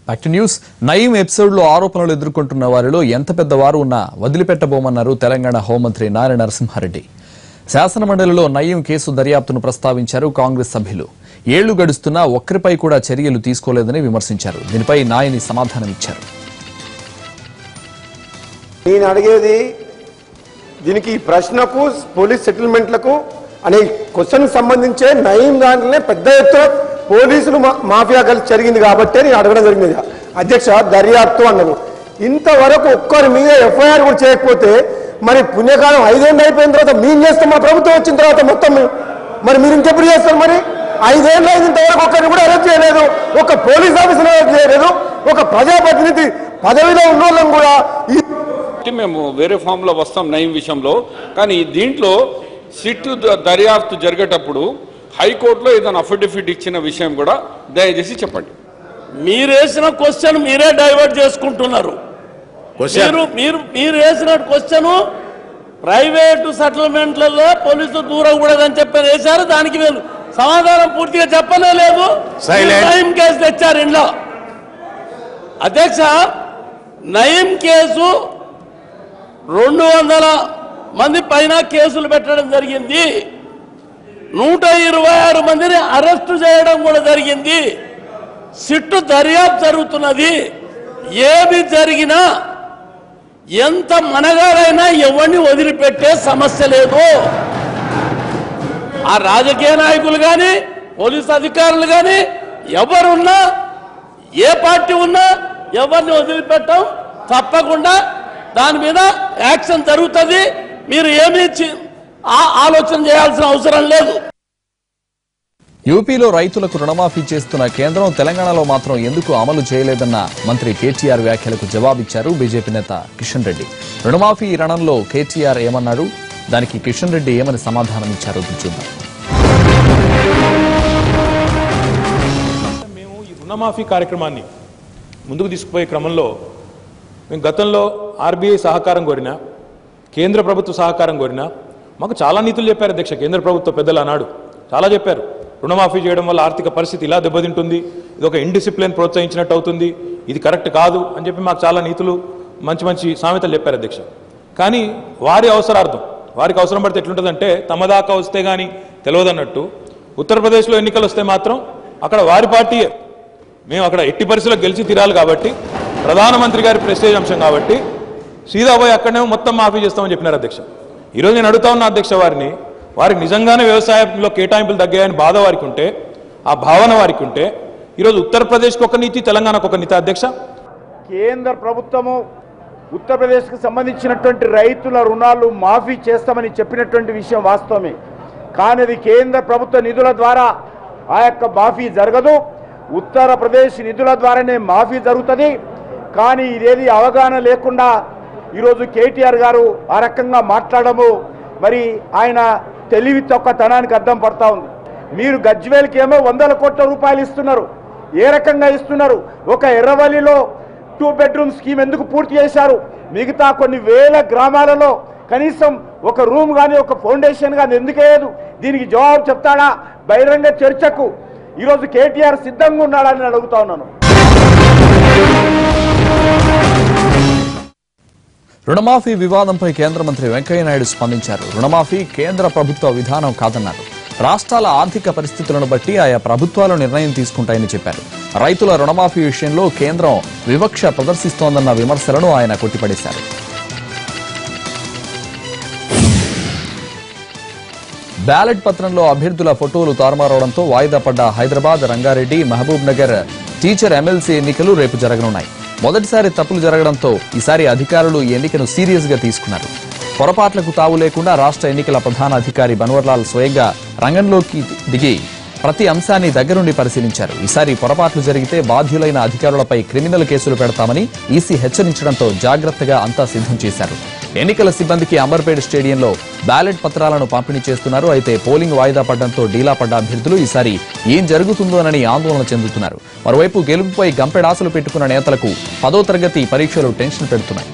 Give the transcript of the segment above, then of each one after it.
Back to news Nayeem episode లో ఆరోపణలు ఎదుర్కొంటున్న వారిలో ఎంత పెద్దవారు ఉన్నా వదిలిపెట్టబోమన్నారు తెలంగాణ హోంమంత్రి నారాయణ నరసింహారెడ్డి శాసనమండలిలో నయీం కేసు దర్యాప్తును ప్రస్తావించారు కాంగ్రెస్ సభ్యులు ఏళ్లు గడుస్తున్నా ఒక్కరిపై కూడా చర్యలు తీసుకోలేదని విమర్శించారు దీనిపై నాయని సమాధానమిచ్చారు నేను అడిగేది దీనికి ఈ ప్రశ్నకు పోలీస్ సెటిల్మెంట్లకు అనే క్వశ్చన్ సంబంధించే నయం దాంట్లోనే పెద్ద ఎత్తున పోలీసులు మా- మాఫియా కలిసి జరిగింది కాబట్టే నేను అడగడం జరిగింది అధ్యక్ష దర్యాప్తు అన్నారు ఇంతవరకు ఒక్కరి మీద ఎఫ్ఐఆర్ కూడా చేయకపోతే మరి పుణ్యకాలం ఐదేళ్ళు అయిపోయిన తర్వాత మేము చేస్తాం మా ప్రభుత్వం వచ్చిన తర్వాత మొత్తం మేము- మరి మీరు ఇంకెప్పుడు చేస్తారు మరి ఐదేళ్ళు అయిన ఇంతవరకు ఒక్కరిని కూడా అరెస్ట్ చేయలేదు ఒక పోలీస్ ఆఫీసర్ అరెస్ట్ చేయలేదు ఒక ప్రజాప్రతినిధి పదవిలో ఉన్న వాళ్ళని కూడా ఈ కాబట్టి మేము వేరే ఫామ్ లో వస్తాం నయం విషయంలో కానీ దీంట్లో సిట్ ద- దర్యాప్తు జరిగేటప్పుడు హైకోర్టులో ఏదైనా అఫిడవిట్ ఇచ్చిన విషయం కూడా దయచేసి చెప్పండి మీరు వేసిన క్వశ్చన్ మీరే డైవర్ట్ చేసుకుంటున్నారు మీరు మీరు మీరు వేసిన క్వశ్చన్ ప్రైవేటు సెటిల్మెంట్లలో పోలీసులు దూరకూడదని చెప్పని వేశారు దానికి మీరు సమాధానం పూర్తిగా చెప్పనే లేదు Silent. నయం కేసు తెచ్చారు ఇంట్లో అధ్యక్ష నయం కేసు రెండు వందల మంది పైన కేసులు పెట్టడం జరిగింది నూట ఇరవై ఆరు మందిని అరెస్టు చేయడం కూడా జరిగింది సిట్టు దర్యాప్తు జరుగుతున్నది ఏది జరిగినా ఎంత మనగాడైనా ఎవరిని వదిలిపెట్టే సమస్య లేదు ఆ రాజకీయ నాయకులు కానీ పోలీస్ అధికారులు కానీ ఎవరున్నా ఏ పార్టీ ఉన్నా ఎవరిని వదిలిపెట్టం తప్పకుండా దాని మీద యాక్షన్ జరుగుతుంది మీరు ఏమీ చి- ఆ- ఆలోచన చేయాల్సిన అవసరం లేదు యూపీలో రైతులకు రుణమాఫీ చేస్తున్న కేంద్రం తెలంగాణలో మాత్రం ఎందుకు అమలు చేయలేదన్న మంత్రి కేటీఆర్ వ్యాఖ్యలకు జవాబిచ్చారు బీజేపీ నేత కిషన్ రెడ్డి రుణమాఫీ రణంలో కేటీఆర్ ఏమన్నాడు దానికి కిషన్ రెడ్డి ఏమని సమాధానమిచ్చారో చూద్దాం మేము ఈ రుణమాఫీ కార్యక్రమాన్ని ముందుకు తీసుకుపోయే క్రమంలో మేము గతంలో ఆర్బీఐ సహకారం కోరినా కేంద్ర ప్రభుత్వ సహకారం కోరినా మాకు చాలా నీతులు చెప్పారు అధ్యక్ష కేంద్ర ప్రభుత్వ పెద్దలు అన్నాడు చాలా చెప్పారు రుణమాఫీ చేయడం వల్ల ఆర్థిక పరిస్థితి ఇలా దెబ్బతింటుంది ఇది ఒక ఇండిసిప్లిన్ ప్రోత్సహించినట్టు అవుతుంది ఇది కరెక్ట్ కాదు అని చెప్పి మాకు చాలా నీతులు మంచి మంచి సామెతలు చెప్పారు అధ్యక్ష కానీ వారి అవసరార్థం వారికి అవసరం పడితే ఎట్లుంటుందంటే తమ దాకా వస్తే కానీ తెలియదన్నట్టు ఉత్తరప్రదేశ్లో ఎన్నికలు వస్తే మాత్రం అక్కడ వారి పార్టీయే మేము అక్కడ ఎట్టి పరిస్థితుల్లో గెలిచి తీరాలి కాబట్టి ప్రధానమంత్రి గారి ప్రెస్టేజ్ అంశం కాబట్టి సీదా పోయి అక్కడనే మొత్తం మాఫీ చేస్తామని చెప్పినారు అధ్యక్ష ఈరోజు నేను అడుగుతా ఉన్న అధ్యక్ష వారిని వారికి నిజంగానే వ్యవసాయంలో కేటాయింపులు తగ్గాయని బాధ వారికి ఉంటే ఆ భావన వారికి ఉంటే ఈరోజు ఉత్తరప్రదేశ్కి ఒక నీతి తెలంగాణకు ఒక నీతి అధ్యక్ష కేంద్ర ప్రభుత్వము ఉత్తరప్రదేశ్కి సంబంధించినటువంటి రైతుల రుణాలు మాఫీ చేస్తామని చెప్పినటువంటి విషయం వాస్తవమే కానీ అది కేంద్ర ప్రభుత్వ నిధుల ద్వారా ఆ యొక్క మాఫీ జరగదు ఉత్తరప్రదేశ్ నిధుల ద్వారానే మాఫీ జరుగుతుంది కానీ ఇదేది అవగాహన లేకుండా ఈరోజు కేటీఆర్ గారు ఆ రకంగా మాట్లాడము మరి ఆయన తెలివి తొక్కతనానికి అద్దం పడతా ఉంది మీరు గజ్వేల్కి ఏమో వందల కోట్ల రూపాయలు ఇస్తున్నారు ఏ రకంగా ఇస్తున్నారు ఒక ఎర్రవల్లిలో టూ బెడ్రూమ్ స్కీమ్ ఎందుకు పూర్తి చేశారు మిగతా కొన్ని వేల గ్రామాలలో కనీసం ఒక రూమ్ కానీ ఒక ఫౌండేషన్ కానీ ఎందుకు వేయదు దీనికి జవాబు చెప్తాడా బహిరంగ చర్చకు ఈరోజు కేటీఆర్ సిద్ధంగా ఉన్నాడని నేను అడుగుతా ఉన్నాను రుణమాఫీ వివాదంపై కేంద్ర మంత్రి వెంకయ్యనాయుడు స్పందించారు రుణమాఫీ కేంద్ర ప్రభుత్వ విధానం కాదన్నారు రాష్ట్రాల ఆర్థిక పరిస్థితులను బట్టి ఆయా ప్రభుత్వాలు నిర్ణయం తీసుకుంటాయని చెప్పారు రైతుల రుణమాఫీ విషయంలో కేంద్రం వివక్ష ప్రదర్శిస్తోందన్న విమర్శలను ఆయన కొట్టిపడేశారు బ్యాలెట్ పత్రంలో అభ్యర్థుల ఫోటోలు తారుమారవడంతో వాయిదా పడ్డ హైదరాబాద్ రంగారెడ్డి మహబూబ్ నగర్ టీచర్ ఎమ్మెల్సీ ఎన్నికలు రేపు జరగనున్నాయి మొదటిసారి తప్పులు జరగడంతో ఈసారి అధికారులు ఈ ఎన్నికను సీరియస్ గా తీసుకున్నారు పొరపాట్లకు తావు లేకుండా రాష్ట్ర ఎన్నికల ప్రధాన అధికారి బన్వర్లాల్ స్వయంగా రంగంలోకి దిగి ప్రతి అంశాన్ని దగ్గరుండి పరిశీలించారు ఈసారి పొరపాట్లు జరిగితే బాధ్యులైన అధికారులపై క్రిమినల్ కేసులు పెడతామని ఈసీ హెచ్చరించడంతో జాగ్రత్తగా అంతా సిద్ధం చేశారు ఎన్నికల సిబ్బందికి అంబర్పేట స్టేడియంలో బ్యాలెట్ పత్రాలను పంపిణీ చేస్తున్నారు అయితే పోలింగ్ వాయిదా పడడంతో డీలా పడ్డ అభ్యర్థులు ఈసారి ఏం జరుగుతుందోనని ఆందోళన చెందుతున్నారు మరోవైపు గెలుపుపై గంపెడాసులు పెట్టుకున్న నేతలకు పదో తరగతి పరీక్షలు టెన్షన్ పెడుతున్నాయి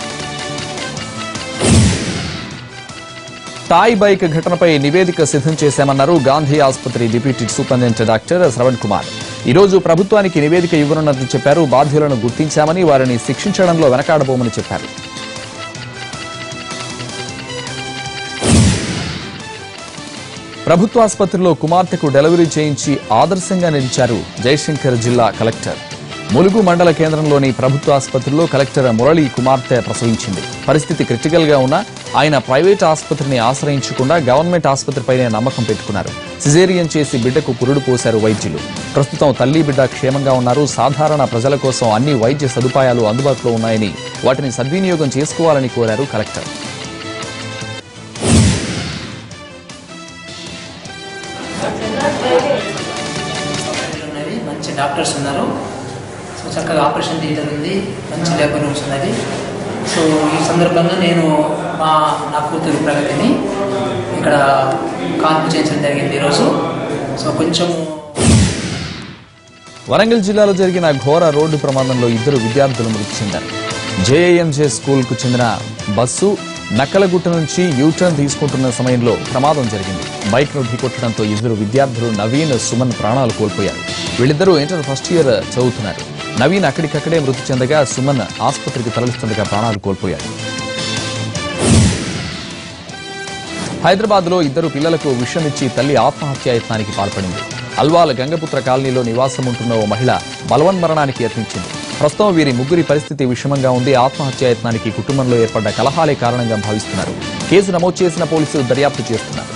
టాయ్ బైక్ ఘటనపై నివేదిక సిద్ధం చేశామన్నారు గాంధీ ఆసుపత్రి deputy superintendent doctor Shravan Kumar ఈ రోజు ప్రభుత్వానికి నివేదిక ఇవ్వనున్నట్లు చెప్పారు బాధ్యులను గుర్తించామని వారిని శిక్షించడంలో వెనకాడబోమని చెప్పారు ప్రభుత్వ ఆసుపత్రిలో కుమార్తెకు డెలివరీ చేయించి ఆదర్శంగా నిలిచారు జయశంకర్ జిల్లా కలెక్టర్ ములుగు మండల కేంద్రంలోని ప్రభుత్వ ఆసుపత్రిలో కలెక్టర్ మురళి కుమార్తె ప్రసవించింది పరిస్థితి క్రిటికల్ గా ఉన్నా ఆయన ప్రైవేట్ ఆసుపత్రిని ఆశ్రయించకుండా గవర్నమెంట్ ఆసుపత్రిపైనే నమ్మకం పెట్టుకున్నారు సిజేరియన్ చేసి బిడ్డకు పురుడు పోశారు వైద్యులు ప్రస్తుతం తల్లి బిడ్డ క్షేమంగా ఉన్నారు సాధారణ ప్రజల కోసం అన్ని వైద్య సదుపాయాలు అందుబాటులో ఉన్నాయని వాటిని సద్వినియోగం చేసుకోవాలని కోరారు కలెక్టర్ ఉన్నది మంచి డాక్టర్స్ ఉన్నారు సో చక్కగా ఆపరేషన్ థియేటర్ ఉంది మంచి లేబర్ రూమ్స్ ఉన్నది సో ఈ సందర్భంగా నేను మా నా కూతురు ప్రగతిని ఇక్కడ కాన్పు చేయించడం జరిగింది ఈరోజు సో కొంచెము వరంగల్ జిల్లాలో జరిగిన ఘోర రోడ్డు ప్రమాదంలో ఇద్దరు విద్యార్థులు మృతి చెందారు జేఏఎంజే స్కూల్కు చెందిన బస్సు నక్కలగుట్ట నుంచి యూటర్న్ తీసుకుంటున్న సమయంలో ప్రమాదం జరిగింది బైక్ను ఢీకొట్టడంతో ఇద్దరు విద్యార్థులు నవీన్ సుమన్ ప్రాణాలు కోల్పోయారు వీళ్ళిద్దరూ ఇంటర్ ఫస్ట్ ఇయర్ చదువుతున్నారు నవీన్ అక్కడికక్కడే మృతి చెందగా సుమన్ ఆసుపత్రికి తరలిస్తుండగా ప్రాణాలు కోల్పోయారు హైదరాబాద్ లో ఇద్దరు పిల్లలకు విషమిచ్చి తల్లి ఆత్మహత్యాయత్నానికి పాల్పడింది అల్వాల్ గంగపుత్ర కాలనీలో నివాసం ఉంటున్న ఓ మహిళ బలవన్మరణానికి యత్నించింది ప్రస్తుతం వీరి ముగ్గురి పరిస్థితి విషమంగా ఉంది ఆత్మహత్యాయత్నానికి కుటుంబంలో ఏర్పడ్డ కలహాలే కారణంగా భావిస్తున్నారు కేసు నమోదు చేసిన పోలీసులు దర్యాప్తు చేస్తున్నారు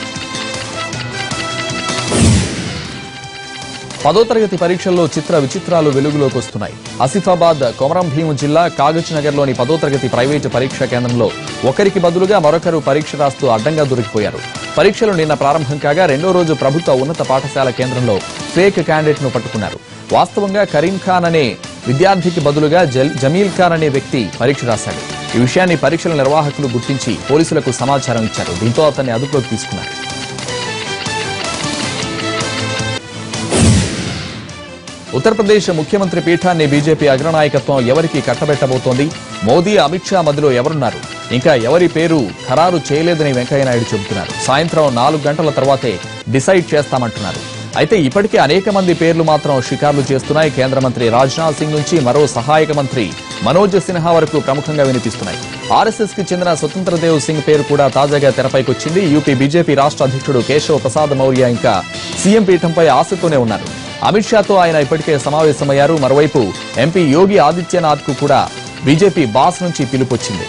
పదో తరగతి పరీక్షల్లో చిత్ర విచిత్రాలు వెలుగులోకి వస్తున్నాయి ఆసిఫాబాద్ కొమరం భీము జిల్లా కాగజ్ నగర్లోని పదో తరగతి ప్రైవేటు పరీక్షా కేంద్రంలో ఒకరికి బదులుగా మరొకరు పరీక్ష రాస్తూ అడ్డంగా దొరికిపోయారు పరీక్షలు నిన్న ప్రారంభం కాగా రెండో రోజు ప్రభుత్వ ఉన్నత పాఠశాల కేంద్రంలో ఫేక్ క్యాండిడేట్ ను పట్టుకున్నారు వాస్తవంగా కరీం ఖాన్ అనే విద్యార్థికి బదులుగా జల్- జమీల్ ఖాన్ అనే వ్యక్తి పరీక్ష రాశాడు ఈ విషయాన్ని పరీక్షల నిర్వాహకులు గుర్తించి పోలీసులకు సమాచారం ఇచ్చారు దీంతో అతన్ని అదుపులోకి తీసుకున్నారు ఉత్తరప్రదేశ్ ముఖ్యమంత్రి పీఠాన్ని బీజేపీ అగ్రనాయకత్వం ఎవరికి కట్టబెట్టబోతోంది మోదీ అమిత్ షా మధ్యలో ఎవరున్నారు ఇంకా ఎవరి పేరు ఖరారు చేయలేదని వెంకయ్యనాయుడు చెబుతున్నారు సాయంత్రం నాలుగు గంటల తర్వాతే డిసైడ్ చేస్తామంటున్నారు అయితే ఇప్పటికే అనేక మంది పేర్లు మాత్రం షికార్లు చేస్తున్నాయి కేంద్ర మంత్రి రాజ్నాథ్ సింగ్ నుంచి మరో సహాయక మంత్రి మనోజ్ సిన్హా వరకు ప్రముఖంగా వినిపిస్తున్నాయి ఆర్ఎస్ఎస్ కి చెందిన స్వతంత్రదేవ్ సింగ్ పేరు కూడా తాజాగా తెరపైకొచ్చింది యూపీ బీజేపీ రాష్ట్ర అధ్యక్షుడు కేశవ ప్రసాద్ మౌర్య ఇంకా సీఎం పీఠంపై ఆశతోనే ఉన్నారు అమిత్ షాతో ఆయన ఇప్పటికే సమావేశమయ్యారు మరోవైపు ఎంపీ యోగి ఆదిత్యనాథ్ కు కూడా బీజేపీ బాస్ నుంచి పిలుపొచ్చింది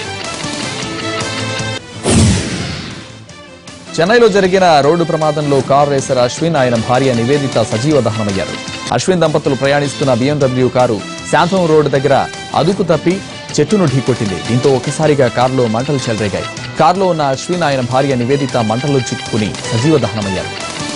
చెన్నైలో జరిగిన రోడ్డు ప్రమాదంలో కారు రేసర్ అశ్విన్ ఆయన భార్య నివేదిత సజీవ దహనమయ్యారు అశ్విన్ దంపతులు ప్రయాణిస్తున్న BMW కారు శాంతం రోడ్డు దగ్గర అదుపు తప్పి చెట్టును ఢీకొట్టింది దీంతో ఒక్కసారిగా కారులో మంటలు చెలరేగాయి కారులో ఉన్న అశ్విన్ ఆయన భార్య నివేదిత మంటల్లో చిక్కుకుని సజీవ దహనమయ్యారు